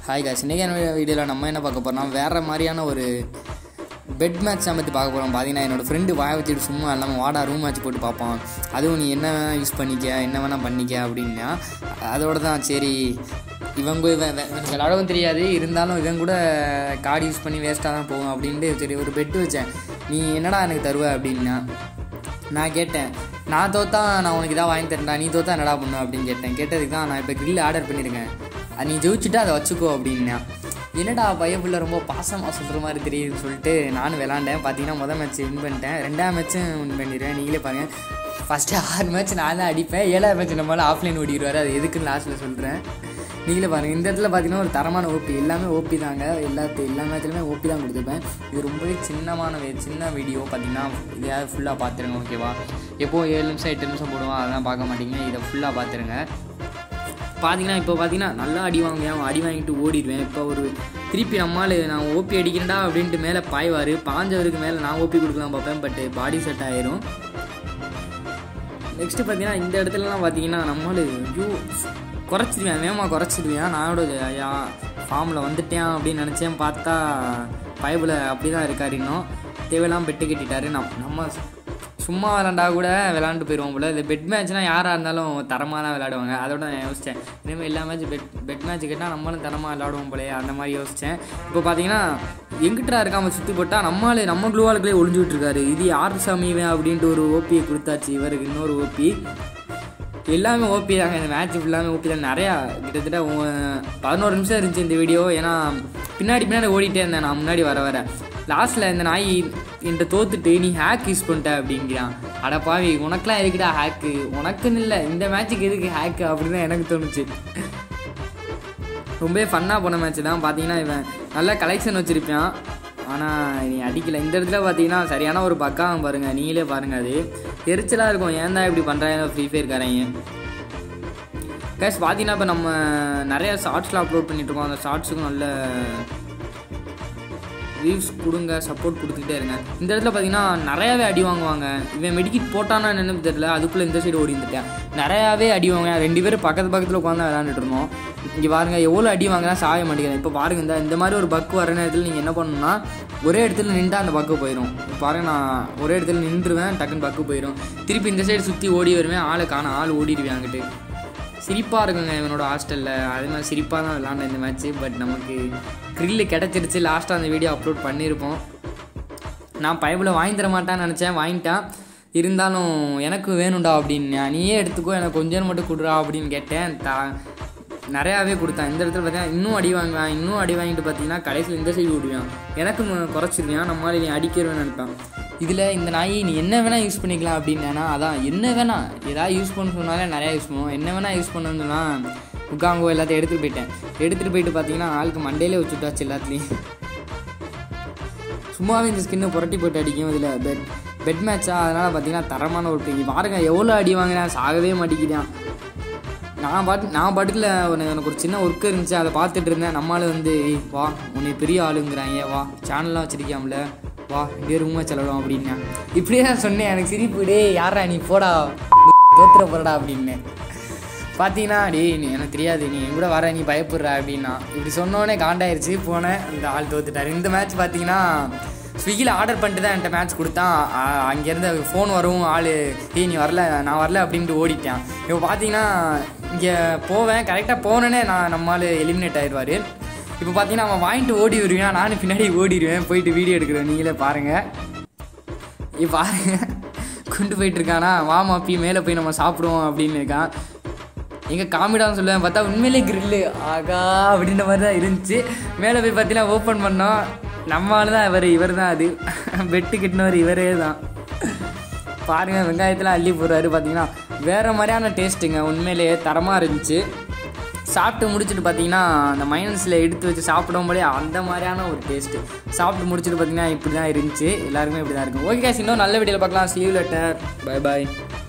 hi guys இன்றைக்கி வீடியோவில் நம்ம என்ன பார்க்க போகிறோம்னா வேறு மாதிரியான ஒரு பெட் மேட்ச் பற்றி பார்க்க போகிறோம் பார்த்தீங்கன்னா என்னோட ஃப்ரெண்டு வாய வச்சுட்டு சும்மா இல்லாமல் வாடா ரூம் மேட்ச் போட்டு பார்ப்போம் அதுவும் நீ என்ன வேணால் யூஸ் பண்ணிக்க என்ன வேணால் பண்ணிக்க அப்படின்னா அதோட தான் சரி இவங்க இவன் வே- எனக்கு விளாடவும் தெரியாது இருந்தாலும் இவன் கூட கார்டு யூஸ் பண்ணி வேஸ்ட்டாக தான் போகும் அப்படின்ட்டு சரி ஒரு பெட்டு வச்சேன் நீ என்னடா எனக்கு தருவ அப்படின்னா நான் கேட்டேன் நான் தோத்தா நான் உனக்கு இதாக வாங்கி தரேன்டா நீ தோத்தா என்னடா பண்ணு அப்படின்னு கேட்டேன் கேட்டதுக்கு தான் நான் இப்போ grill ஆர்டர் பண்ணியிருக்கேன் அது நீ ஜெயிச்சுட்டு அதை வச்சுக்கோ அப்படின்னா என்னடா பயப்புள்ள ரொம்ப பாசமாக சொல்கிற மாதிரி தெரியுதுன்னு சொல்லிட்டு நானும் விளாண்டேன் பார்த்தீங்கன்னா முதல் மேட்ச் வின் பண்ணிட்டேன் ரெண்டாம் மேட்ச்சும் வின் பண்ணிடுவேன் நீங்களே பாருங்கள் ஃபஸ்ட்டு ஆறு மேட்ச் நான் தான் அடிப்பேன் ஏழாவது மேட்ச் நம்மளால ஆஃப்லைன் ஓடிடுவார் அது எதுக்குன்னு லாஸ்ட்டில் சொல்கிறேன் நீங்களே பாருங்கள் இந்த இடத்துல பார்த்தீங்கன்னா ஒரு தரமான ஓபி எல்லாமே ஓபி தாங்க எல்லாத்து எல்லா மேட்ச்லையுமே ஓபி தான் கொடுத்துருப்பேன் இது ரொம்பவே சின்னமான வே- சின்ன வீடியோ பார்த்தீங்கன்னா இதையாவது ஃபுல்லாக பார்த்துருங்க ஓகேவா எப்போ ஏழு நிமிஷம் எட்டு நிமிஷம் போடுவோம் அதெல்லாம் பார்க்க மாட்டீங்க இதை ஃபுல்லாக பார்த்துருங்க பார்த்தீங்கன்னா இப்போ பார்த்தீங்கன்னா நல்லா அடி வாங்குவேன் அடி வாங்கிட்டு ஓடிடுவேன் இப்போ ஒரு திருப்பி நம்மால் நான் ஓபி அடிக்கிறேன்டா அப்படின்ட்டு மேலே பாய்வார் பாஞ்சவருக்கு மேலே நான் ஓபி கொடுக்கலாம் பார்ப்பேன் பட் பாடி செட் ஆயிரும் நெக்ஸ்ட்டு பார்த்தீங்கன்னா இந்த இடத்துலலாம் பார்த்தீங்கன்னா நம்மளு ஐயோ குறைச்சிடுவேன் வேகமாக குறைச்சிடுவேன் நானோட ஐயா ஃபார்மில் வந்துட்டேன் அப்படின்னு நினச்சேன் பார்த்தா பயபில் அப்படி தான் இருக்கார் இன்னும் தேவையெல்லாம் பெட்டு கட்டிட்டாரு நம் நம்ம சும்மா விளாண்டா கூட விளாண்டு போயிடுவோம் போல இந்த பெட் மேட்ச்னால் யாராக இருந்தாலும் தரமாக தான் விளையாடுவாங்க அதோட நான் யோசித்தேன் இனிமேல் எல்லா மேட்ச் பெட் பெட் மேட்ச் கேட்டால் நம்மளும் தரமாக விளாடுவோம் போலயே அந்த மாதிரி யோசித்தேன் இப்போ பார்த்தீங்கன்னா எங்கிட்டா இருக்காம சுற்றி போட்டால் நம்மளே நம்ம குளூவாளுக்குள்ளே ஒளிஞ்சுக்கிட்டு இருக்காரு இது யார் சாமி இவன் அப்படின்ட்டு ஒரு ஓபியை கொடுத்தாச்சு இவருக்கு இன்னொரு ஓபி எல்லாமே ஓபி தாங்க இந்த மேட்ச் ஃபுல்லாமே ஓபி தான் நிறையா கிட்டத்தட்ட ஒ- பதினோரு நிமிஷம் இருந்துச்சு இந்த வீடியோ ஏன்னா பின்னாடி பின்னாடி ஓடிட்டே இருந்தேன் நான் முன்னாடி வர வர லாஸ்ட்டில் இந்த நாய் என்கிட்ட தோத்துட்டு நீ ஹேக் யூஸ் பண்ணிட்ட அப்படிங்கிறான் அட பாவி உனக்கெலாம் எதுக்குடா ஹேக்கு உனக்குன்னு இல்லை இந்த மேட்ச்சுக்கு எதுக்கு ஹேக்கு அப்படின்னு தான் எனக்கு தோணுச்சு ரொம்பவே ஃபன்னாக போன மேட்ச் தான் பார்த்தீங்கன்னா இவன் நல்ல கலெக்ஷன் வச்சுருப்பான் ஆனால் நீ அடிக்கல இந்த இடத்துல பார்த்தீங்கன்னா சரியான ஒரு பக்காவும் பாருங்கள் நீங்களே பாருங்கள் அது எரிச்சலாக இருக்கும் ஏன் தான் இப்படி பண்ணுறாங்க ஃப்ரீ ஃபயர் காரங்க கேஸ் பார்த்தீங்கன்னா இப்போ நம்ம நிறைய ஷார்ட்ஸ்லாம் அப்லோட் பண்ணிகிட்ருக்கோம் அந்த ஷார்ட்ஸுக்கும் நல்ல வியூஸ் கொடுங்க சப்போர்ட் கொடுத்துக்கிட்டே இருங்க இந்த இடத்துல பார்த்தீங்கன்னா நிறையாவே அடி வாங்குவாங்க இவன் மெடிக்கிட் போட்டானா என்னன்னு தெரியல அதுக்குள்ளே இந்த சைடு ஓடி வந்துட்டேன் நிறையாவே அடி வாங்குவேன் ரெண்டு பேரும் பக்கத்து பக்கத்தில் உட்காந்து விளாண்டுட்டு இருந்தோம் இங்கே பாருங்க எவ்வளோ அடி வாங்கினா சாய மாட்டேங்கிறேன் இப்போ பாருங்க இந்த இந்த மாதிரி ஒரு பக்கு வர நேரத்தில் நீங்கள் என்ன பண்ணணும்னா ஒரே இடத்துல நின்றா அந்த பக்கு போயிடும் இப்போ பாருங்க நான் ஒரே இடத்துல நின்றுவேன் டக்குன்னு பக்கு போயிடும் திருப்பி இந்த சைடு சுற்றி ஓடி வருவேன் ஆளை காண ஆள் ஓடிடுவேன் அங்கிட்டு சிரிப்பாக இருக்குங்க இவனோட ஹாஸ்டலில் அதே மாதிரி சிரிப்பாக தான் விளாண்டேன் இந்த மேட்ச்சு பட் நமக்கு க்ரில்லு கிடச்சிருச்சு லாஸ்ட்டாக அந்த வீடியோ அப்லோட் பண்ணியிருப்போம் நான் பயபில் வாங்கி தர மாட்டான்னு நினச்சேன் வாங்கிட்டான் இருந்தாலும் எனக்கு வேணும்டா அப்படின்னு நீயே எடுத்துக்கோ எனக்கு கொஞ்சம் மட்டும் கொடுறா அப்படின்னு கேட்டேன் தா நிறையாவே கொடுத்தான் இந்த இடத்துல பார்த்தீங்கன்னா இன்னும் அடி வாங்குவான் இன்னும் அடி வாங்கிட்டு பார்த்தீங்கன்னா கடைசியில் இந்த சைடு விடுவான் எனக்கும் குறைச்சிருவான் நம்மளால நீ அடிக்கிறவேன்னு நினைப்பான் இதில் இந்த நாய் நீ என்ன வேணால் யூஸ் பண்ணிக்கலாம் அப்படின்னா அதான் என்ன வேணால் ஏதாவது யூஸ் பண்ண சொன்னாலே நிறையா யூஸ் பண்ணுவோம் என்ன வேணால் யூஸ் பண்ணணும்னா முக்காங்கோ எல்லாத்தையும் எடுத்துகிட்டு போயிட்டேன் எடுத்துகிட்டு போயிட்டு பார்த்தீங்கன்னா ஆளுக்கு மண்டையிலே வச்சுட்டாச்சு எல்லாத்துலேயும் சும்மாவே இந்த ஸ்கின்னை புரட்டி போட்டு அடிக்கும் இதில் பெட் பெட் மேட்சா அதனால் பார்த்தீங்கன்னா தரமான ஒரு பிடி பாருங்க எவ்வளோ அடி வாங்கினேன் சாகவே மாட்டேங்கிறான் நான் பாட்டு நான் பாட்டுக்குள்ள ஒரு எனக்கு ஒரு சின்ன ஒர்க் இருந்துச்சு அதை பார்த்துட்டு இருந்தேன் நம்மளால வந்து "ஏய், வா உன்னை பெரிய ஆளுங்கிறாங்க வா சேனல்லாம் வச்சிருக்கியாம்ல வா இப்படியே ரூமா செலவிடும் அப்படின்னா இப்படியே தான் சொன்னேன் எனக்கு சிரிப்பு டேய் யாரா நீ போடா தோத்துற போறடா அப்படின்னு பார்த்தீங்கன்னா டேய் நீ எனக்கு தெரியாது நீ என் கூட வர நீ பயப்படுற அப்படின்னா இப்படி சொன்னோடனே காண்டாயிருச்சு போனேன் அந்த ஆள் தோத்துட்டார் இந்த மேட்ச் பார்த்தீங்கன்னா ஸ்விக்கியில் ஆர்டர் பண்ணிட்டு தான் என்கிட்ட மேட்ச் கொடுத்தான் ஆ- அங்கேருந்து ஃபோன் வரும் ஆள் ஏய் நீ வரல நான் வரல அப்படின்ட்டு ஓடிட்டேன் இப்போ பார்த்தீங்கன்னா இங்கே போவேன் கரெக்டாக போனேனே நான் நம்மால் எலிமினேட் ஆயிடுவார் இப்போ பார்த்தீங்கன்னா அவன் வாங்கிட்டு ஓடி வருவேன் நானும் பின்னாடி ஓடிடுவேன் போயிட்டு வீடியோ எடுக்கிறேன் நீங்களே பாருங்கள் இப்போ பாருங்க கொண்டு போயிட்டு இருக்கானா வாமா அப்பி மேலே போய் நம்ம சாப்பிடுவோம் அப்படின்னு இருக்கான் எங்க காமெடான்னு சொல்லுவேன் பார்த்தா உண்மையிலே கிரில்லு ஆகா அப்படின்ற மாதிரி தான் இருந்துச்சு மேலே போய் பார்த்தீங்கன்னா ஓப்பன் பண்ணோம் நம்மளால தான் இவர் இவர் தான் அது பெட்டு கட்டினவர் இவரே தான் பாருங்க வெங்காயத்தெலாம் அள்ளி போடுறாரு பார்த்தீங்கன்னா வேற மாதிரியான டேஸ்ட்டுங்க உண்மையிலேயே தரமாக இருந்துச்சு சாப்பிட்டு முடிச்சுட்டு பார்த்தீங்கன்னா அந்த மைனஸில் எடுத்து வச்சு சாப்பிடும் போதே அந்த மாதிரியான ஒரு டேஸ்ட்டு சாப்பிட்டு முடிச்சுட்டு பார்த்தீங்கன்னா இப்படி தான் இருந்துச்சு எல்லாருக்குமே இப்படி தான் இருக்கும் ஓகே இன்னும் நல்ல வீடியோவில் பார்க்கலாம் ஸ்லீவ் லெட்டர் பை பாய்